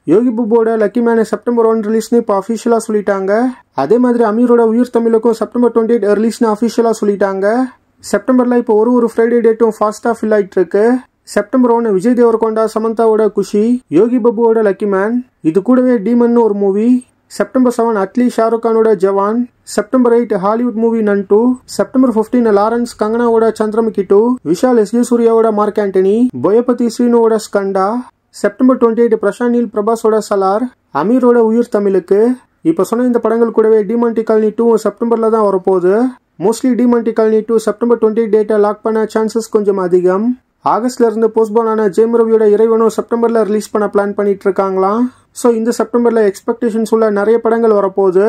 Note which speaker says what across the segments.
Speaker 1: யோகி பாபுவோட லக்கி மேனே September one ரிலீஸ்னு இப்போ அஃபிஷியலாக சொல்லிட்டாங்க அதே மாதிரி அமீரோட உயிர் தமிழுக்கும் செப்டம்பர் டுவெண்ட்டி எயிட் ரிலீஸ்னு அஃபிஷியலாக சொல்லிட்டாங்க செப்டம்பரில் இப்போ ஒரு ஒரு ஃப்ரைடே டேட்டும் ஃபாஸ்ட்டாக ஃபில் ஆகிட்டு இருக்கு செப்டம்பர் ஒன்று விஜய் தேவரகொண்டா சமந்தாவோட குஷி யோகி பாபுவோட லக்கி மேன் இது கூடவே டீமன் ஒரு movie September seven Atlee Shahrukh கானோட Jawan September eight Hollywood movie nun two September fifteen Lawrence கங்கனாவோட Chandramukhi two Vishal S J சூர்யாவோட மார்க் ஆண்டனி போயபதி ஸ்ரீனுவோட Skanda September twenty eight Prashanth Neel பிரபாஸோட சலார் அமீரோட உயிர் தமிழுக்கு இப்போ சொன்ன இந்த படங்கள் கூடவே டிமாண்டி காலனி டூ செப்டம்பரில் தான் வரப்போகுது mostly Demonte colony two September twenty டேட்டை லாக் பண்ண சான்சஸ் கொஞ்சம் அதிகம் ஆகஸ்ட்ல இருந்து போஸ்ட்போன் ஆன ஜேம் ரவியோட இறைவனும் செப்டம்பர்ல ரிலீஸ் பண்ண பிளான் பண்ணிட்டு இருக்காங்களாம் ஸோ இந்த செப்டம்பர்ல எக்ஸ்பெக்டேஷன்ஸ் உள்ள நிறைய படங்கள் வரப்போகுது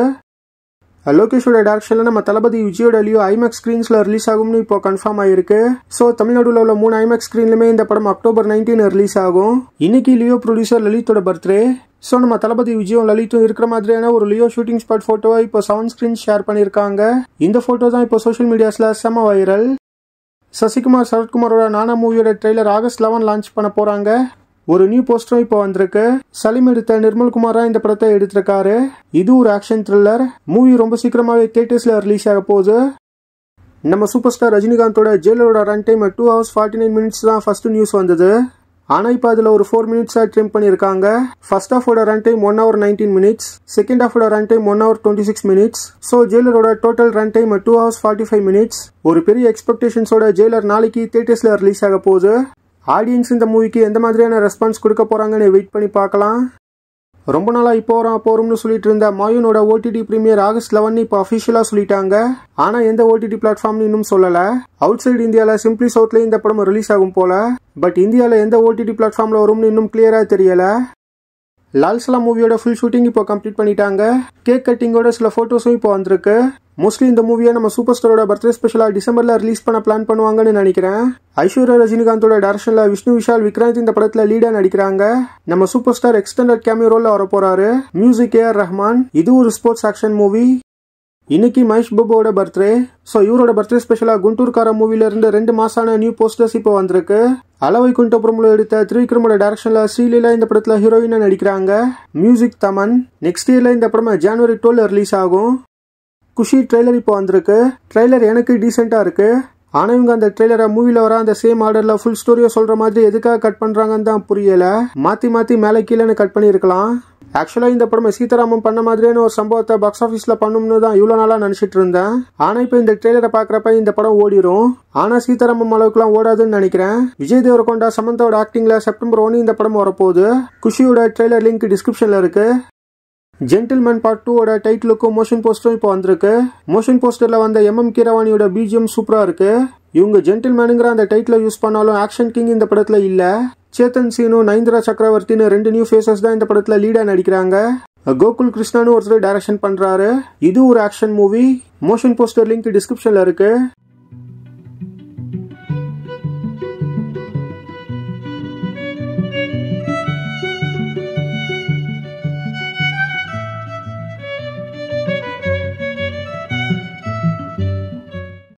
Speaker 1: லோகேஷோட டேரக்ஷன்ல நம்ம தளபதி விஜயோட லியோ ஐமேக்ஸ் ஸ்க்ரீன்ஸ்ல ரிலீஸ் ஆகும்னு இப்போ கன்ஃபார்ம் ஆயிருக்கு ஸோ தமிழ்நாடுல உள்ள மூணு ஐமேக்ஸ் ஸ்க்ரீன்லுமே இந்த படம் அக்டோபர் நைன்டீன் ரிலீஸ் ஆகும் இன்னைக்கு லியோ ப்ரொடியூசர் லலித்தோட பர்த்டே ஸோ நம்ம தளபதி விஜயும் லலித்தும் இருக்கிற மாதிரியான ஒரு லியோ ஷூட்டிங் ஸ்பாட் போட்டோவை இப்போ செவன் ஸ்கிரீன் ஷேர் பண்ணியிருக்காங்க இந்த போட்டோ தான் இப்போ சோஷியல் மீடியாஸ்ல செம வைரல் சசிகுமார் சரத்குமாரோட நானா மூவியோட ட்ரெய்லர் ஆகஸ்ட் லெவன் லான்ச் பண்ண போறாங்க ஒரு நியூ போஸ்டரும் இப்போ வந்திருக்கு சலீம் எடுத்த நிர்மல் குமாரா இந்த படத்தை எடுத்திருக்காரு இது ஒரு ஆக்ஷன் த்ரில்லர் மூவி ரொம்ப சீக்கிரமாவே தியேட்டர்ஸ்ல ரிலீஸ் ஆக போகுது நம்ம சூப்பர் ஸ்டார் ரஜினிகாந்தோட ஜெயிலரோட run time two hours forty nine minutes தான் ஃபர்ஸ்ட் நியூஸ் வந்தது ஆனா இப்போ அதில் ஒரு ஃபோர் மினிட்ஸாக ட்ரிம் பண்ணியிருக்காங்க ஃபர்ஸ்ட் ஹாஃபோட run time one hour nineteen minutes second ஹாஃபோட run time one hour twenty six minutes so ஜெயிலரோட total run time two hours forty five minutes ஒரு பெரிய எக்ஸ்பெக்டேஷன்ஸோட ஜெயிலர் நாளைக்கு தியேட்டர்ஸில் ரிலீஸ் ஆக போகுது ஆடியன்ஸ் இந்த மூவிக்கு எந்த மாதிரியான ரெஸ்பான்ஸ் கொடுக்க போறாங்கன்னு வெயிட் பண்ணி பார்க்கலாம் ரொம்ப நாளாக இப்போ வரும் அப்போ வரும்னு சொல்லிட்டு இருந்த மாயூனோட ஓடிடி பிரீமியர் ஆகஸ்ட் லெவன் இப்போ அஃபிஷியலாக சொல்லிட்டாங்க ஆனால் எந்த ஓடிடி பிளாட்ஃபார்ம்னு இன்னும் சொல்லலை அவுட் சைடு இந்தியாவில் சிம்பிளி சவுத்லேயும் இந்த படம் ரிலீஸ் ஆகும் போல பட் இந்தியாவில் எந்த ஓடிடி பிளாட்ஃபார்மில் வரும்னு இன்னும் கிளியராக தெரியல லால்சலா மூவியோட ஃபுல் ஷூட்டிங் இப்போ கம்ப்ளீட் பண்ணிட்டாங்க கேக் கட்டிங்கோட சில ஃபோட்டோஸும் இப்போ வந்திருக்கு மோஸ்ட்லி இந்த மூவியை நம்ம சூப்பர் ஸ்டாரோட பர்த்டே ஸ்பெஷலாக டிசம்பரில் ரிலீஸ் பண்ண பிளான் பண்ணுவாங்கன்னு நினைக்கிறேன் ஐஸ்வர்யா ரஜினிகாந்தோட டேரக்ஷனில் விஷ்ணு விஷால் விக்ராந்த் இந்த படத்தில் லீடாக நடிக்கிறாங்க நம்ம சூப்பர் ஸ்டார் எக்ஸ்டெண்டட் கேமியோ ரோலில் வர போறாரு மியூசிக் ஏஆர் ரஹ்மான் இது ஒரு ஸ்போர்ட்ஸ் ஆக்ஷன் மூவி இன்னைக்கு மகேஷ் பாபுவோட பர்த்டே ஸோ இவரோட பர்த்டே ஸ்பெஷலாக குண்டூர்கார மூவில இருந்து ரெண்டு மாசான நியூ போஸ்டர்ஸ் இப்போ வந்திருக்கு அளவை குண்டபுரம்ல எடுத்த திரிவிக்ரமோட டேரக்ஷன்ல ஸ்ரீலீலா இந்த படத்துல ஹீரோயினா நடிக்கிறாங்க மியூசிக் தமன் நெக்ஸ்ட் இயர்ல இந்த படம் ஜனவரி டுவெல் ரிலீஸ் ஆகும் குஷி ட்ரெய்லர் இப்போ வந்திருக்கு ட்ரெய்லர் எனக்கு டீசெண்டா இருக்கு ஆனா இவங்க அந்த ட்ரெய்லரை மூவில வர அந்த சேம் ஆர்டர்ல ஃபுல் ஸ்டோரியை சொல்ற மாதிரி எதுக்காக கட் பண்றாங்கன்னு தான் புரியல மாத்தி மாத்தி மேலே கீழேன்னு கட் பண்ணியிருக்கலாம் ஆக்சுவலா இந்த படம் சீதாராமன் பண்ண மாதிரியான ஒரு சம்பவத்தை பாக்ஸ் ஆஃபீஸ்ல பண்ணும்னு தான் இவ்வளவு நாளா நினைச்சிட்டு இருந்தேன் ஆனா இப்போ இந்த ட்ரெய்லரை பாக்குறப்ப இந்த படம் ஓடிரும் ஆனா சீதாராமம் அளவுக்குலாம் ஓடாதுன்னு நினைக்கிறேன் விஜய் தேவரகொண்டா சமந்தாவோட ஆக்டிங்ல செப்டம்பர் ஒன்னு இந்த படம் வரப்போகுது குஷியோட ட்ரெய்லர் லிங்க் டிஸ்கிரிப்ஷன்ல இருக்கு ஜென்டில்மேன் பார்ட் டூவோட டைட்டிலுக்கும் மோஷன் போஸ்டரும் இப்போ வந்திருக்கு மோஷன் போஸ்டர்ல வந்த எம் எம் கீரவாணியோட பிஜிஎம் சூப்பரா இருக்கு இவங்க ஜென்டில்மேனுங்கிற அந்த டைட்டில் யூஸ் பண்ணாலும் ஆக்ஷன் கிங் இந்த படத்துல இல்ல சேத்தன் சீனு நைந்திரா சக்கரவர்த்தின்னு ரெண்டு நியூ ஃபேஸஸ் தான் இந்த படத்துல லீடா நடிக்கிறாங்க கோகுல் கிருஷ்ணானு ஒருத்தர் டைரக்ஷன் பண்றாரு இது ஒரு action movie motion poster link டிஸ்கிரிப்ஷன்ல இருக்கு